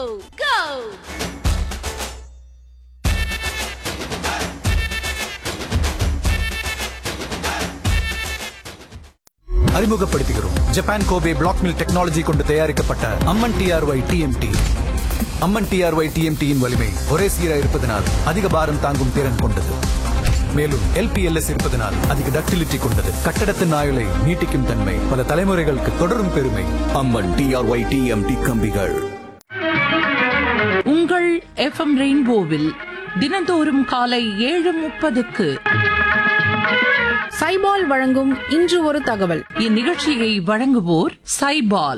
go! அறிமுகப்படுத்துகிறோம் Japan Kobe black mill technology கொண்டு தயாரிக்கப்பட்ட Amman TRY TMT Amman TRY டிஎம்டியின் வலிமை ஒரே சீராக இருப்பதனால் அதிக பாரம் தாங்கும் திறன் கொண்டது மேலும் எல்பிஎல்எஸ் இருப்பதனால் அதிக டக்டிலிட்டி கொண்டது கட்டடத்தின் ஆயுளை நீட்டிக்கும் தன்மை பல தலைமுறைகளுக்கு தொடரும் பெருமை அம்மன் டிஆர்ஒய் டிஎம்டி கம்பிகள் உங்கள் எஃப்எம் ரெயின்போவில் தினந்தோறும் காலை ஏழு முப்பதுக்கு சைபால் வழங்கும் இன்று ஒரு தகவல் இந்நிகழ்ச்சியை வழங்குவோர் சைபால்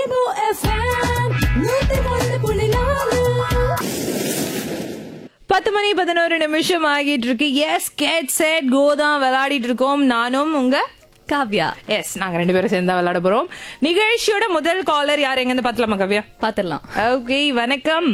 பத்து மணி பதினோரு நிமிஷம் ஆகிட்டு இருக்கு எஸ் கேட் செட் கோ தான் விளையாடிட்டு இருக்கோம் நானும் உங்க காவ்யா எஸ் நாங்க ரெண்டு பேரும் சேர்ந்து தான் விளையாட போறோம் நிகழ்ச்சியோட முதல் காலர் யார் எங்க இருந்து பாத்தலாமா காவ்யா பாத்திரலாம் ஓகே வணக்கம்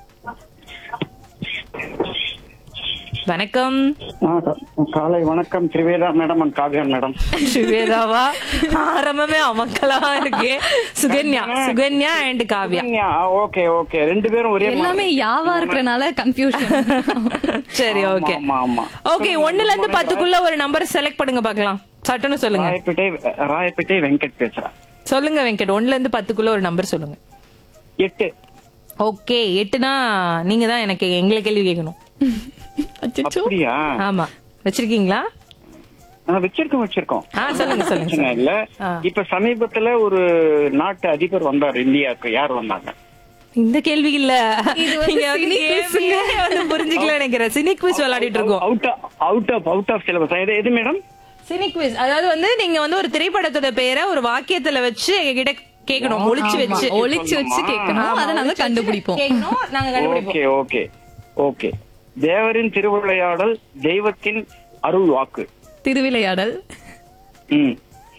வணக்கம் ஆ, காலை வணக்கம் Trivedha madam and Kavya madam சுவேதாவா ஆரம்பமே அமக்கலா இருக்கு Sukanya Sukanya and Kavya okay okay ரெண்டு பேரும் ஒரே எல்லாமே யாவா இருக்கிறனால கன்ஃபியூஷன் சரி ஓகே ஆமா, ஆமா. ஓகே ஒண்ணுல இருந்து பத்துக்குள்ள ஒரு நம்பர் செலக்ட் பண்ணுங்க பார்க்கலாம் சட்டுன்னு சொல்லுங்க ராயப்பேட்டை ராயப்பேட்டை வெங்கட் பேசுறேன் சொல்லுங்க வெங்கட் ஒண்ணுல இருந்து பத்துக்குள்ள ஒரு நம்பர் சொல்லுங்க எட்டு ஓகே எட்டுனா நீங்க தான் எனக்கு எங்களை கேள்வி கேட்கணும் அப்படியா ஆமா வச்சிருக்கீங்களா ஆ, வச்சிருக்கோம் வச்சிருக்கோம் ஆ சொல்லுங்க சொல்லுங்க பிரச்சனை சொல்லுங்க. இல்ல ஆ. இப்ப சமீபத்துல ஒரு நாட்டு அதிபர் வந்தார் இந்தியாவுக்கு யார் வந்தாங்க இந்த கேள்வி இல்ல இது வந்து நீங்க வந்து cynic quiz. கேள்வியே வந்து புரிஞ்சுக்கல நினைக்கிறேன் சினிக் குவிஸ் விளையாடிட்டு இருக்கோம் out out of out of syllabus எது எது மேடம் சினிக் குவிஸ் அதாவது வந்து நீங்க வந்து ஒரு திரைப்படத்தோட பெயரை ஒரு வாக்கியத்துல வச்சு எங்ககிட்ட கேட்கணும் ஒளிச்சு வச்சு ஒளிச்சு வச்சு கேட்கணும் அதை நாங்க கண்டுபிடிப்போம் கேட்கணும் நாங்க கண்டுபிடிப்போம் ஓகே ஓகே ஓகே தேவரின் திருவிளையாடல் தெய்வத்தின் அருள் வாக்கு திருவிளையாடல் ம்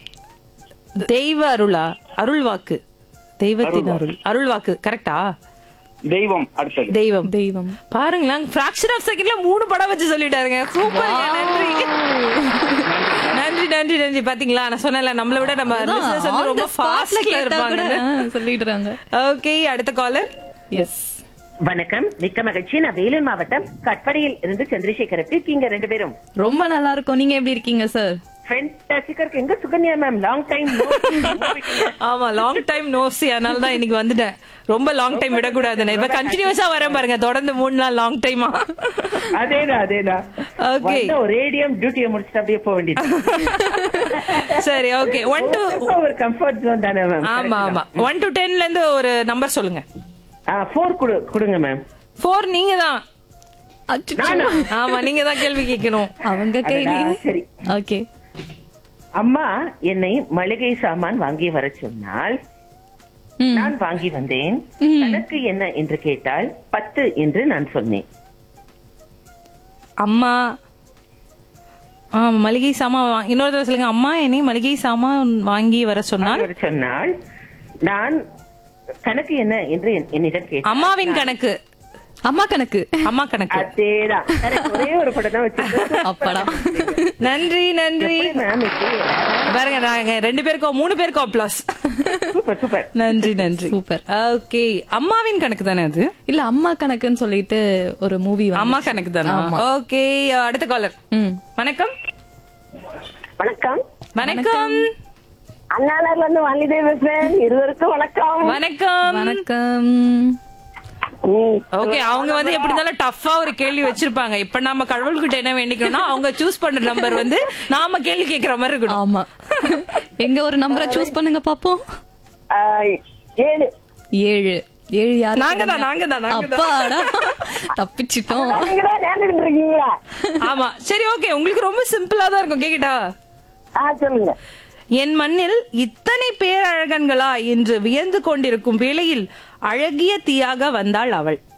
தெய்வ அருளா அருள் வாக்கு தெய்வத்தின் அருள் அருள் வாக்கு கரெக்டா தெய்வம் அடுத்தது தெய்வம் தெய்வம் பாருங்களேன் பிராக்ஷன் ஆஃப் செகண்ட்ல மூணு படம் வச்சு சொல்லிட்டாருங்க சூப்பர் நன்றி நன்றி நன்றி நன்றி பாத்தீங்களா நான் சொன்னேன்ல நம்மள விட நம்ம listeners வந்து ரொம்ப ஃபாஸ்ட்ல இருப்பாங்க சொல்லிடுறாங்க ஓகே அடுத்த காலர் எஸ் வணக்கம் மிக்க மகிழ்ச்சி நான் வேலூர் மாவட்டம் கட்படியில் இருந்து சந்திரசேகர் எப்படி இருக்கீங்க ரெண்டு பேரும் ரொம்ப நல்லா இருக்கும் நீங்க எப்படி இருக்கீங்க சார் ஃபென்டாஸ்டிக்கா இருக்கு எங்க சுகன்யா மேம் லாங் டைம் ஆமா லாங் டைம் நோசி அதனால தான் இன்னைக்கு வந்துட்டேன் ரொம்ப லாங் டைம் விடக்கூடாதுன்னு இப்ப கண்டினியூஸா வரேன் பாருங்க தொடர்ந்து மூணு நாள் லாங் டைமா அதேதான் அதேதான் Okay. வந்த ரேடியம் டியூட்டியை முடிச்சுட்டு அப்படியே போக வேண்டியது சரி ஓகே ஒன் டு ஒரு கம்ஃபர்ட் ஜோன் தானே மேம் ஆமா ஆமா ஒன் டு டென்ல இருந்து ஒரு நம்பர் சொல்லுங்க ஃபோர் கொடு கொடுங்க மேம் ஃபோர் நீங்க தான் அச்சச்சோ. ஆமா நீங்க தான் கேள்வி கேட்கணும் அவங்க கேள்வி சரி ஓகே அம்மா என்னை மளிகை சாமான் வாங்கி வர சொன்னால் ம். நான் வாங்கி வந்தேன் கணக்கு என்ன என்று கேட்டால் பத்து என்று நான் சொன்னேன் அம்மா ஆ மளிகை சாமான் வா- இன்னொரு தடவை சொல்லுங்க அம்மா என்னை மளிகை சாமான் வாங்கி வர சொன்னால் அவர் சொன்னால் நான் கணக்கு என்ன என்று என்- என்னிடம் கேட்டார் அம்மாவின் கணக்கு அம்மா கணக்கு அம்மா கணக்கு அதேதான் correct. ஒரே ஒரு படம் தான் வச்சிருக்கேன் அப்படா நன்றி நன்றி மேம் பாருங்க நாங்க ரெண்டு பேருக்கும் மூணு பேருக்கும் அப்ளாஸ் சூப்பர் சூப்பர் நன்றி நன்றி சூப்பர் ஓகே அம்மாவின் கணக்கு தானே அது இல்ல அம்மா கணக்குன்னு சொல்லிட்டு ஒரு மூவி அம்மா கணக்கு தானே ஓகே அடுத்த காலர் ம் வணக்கம் வணக்கம் வணக்கம் அண்ணாநகர்ல இருந்து வாலிதே பேசுறேன் இருவருக்கும் வணக்கம் வணக்கம் வணக்கம் ஓகே அவங்க வந்து எப்படி இருந்தாலும் டஃபா ஒரு கேள்வி வச்சிருப்பாங்க இப்ப நாம கடவுள்கிட்ட என்ன வேண்டிக்கணும்னா அவங்க சூஸ் பண்ற நம்பர் வந்து நாம கேள்வி கேக்குற மாதிரி இருக்கணும் ஆமா எங்க ஒரு நம்பரை சூஸ் பண்ணுங்க பாப்போம் ஏழு ஏழு ஏழு யாரு நாங்க தான், நாங்க தான், நாங்க தான். அப்பாடா தப்பிச்சிட்டோம் நீங்கதான் நேர்ந்துட்டு இருக்கீங்களா ஆமா சரி ஓகே உங்களுக்கு ரொம்ப சிம்பிளா தான் இருக்கும் கேக்கிட்டா ஆ சொல்லுங்க என் மண்ணில் இத்தனை பேரழகன்களா என்று வியந்து கொண்டிருக்கும் வேளையில் அழகிய தீயாக வந்தாள் அவள்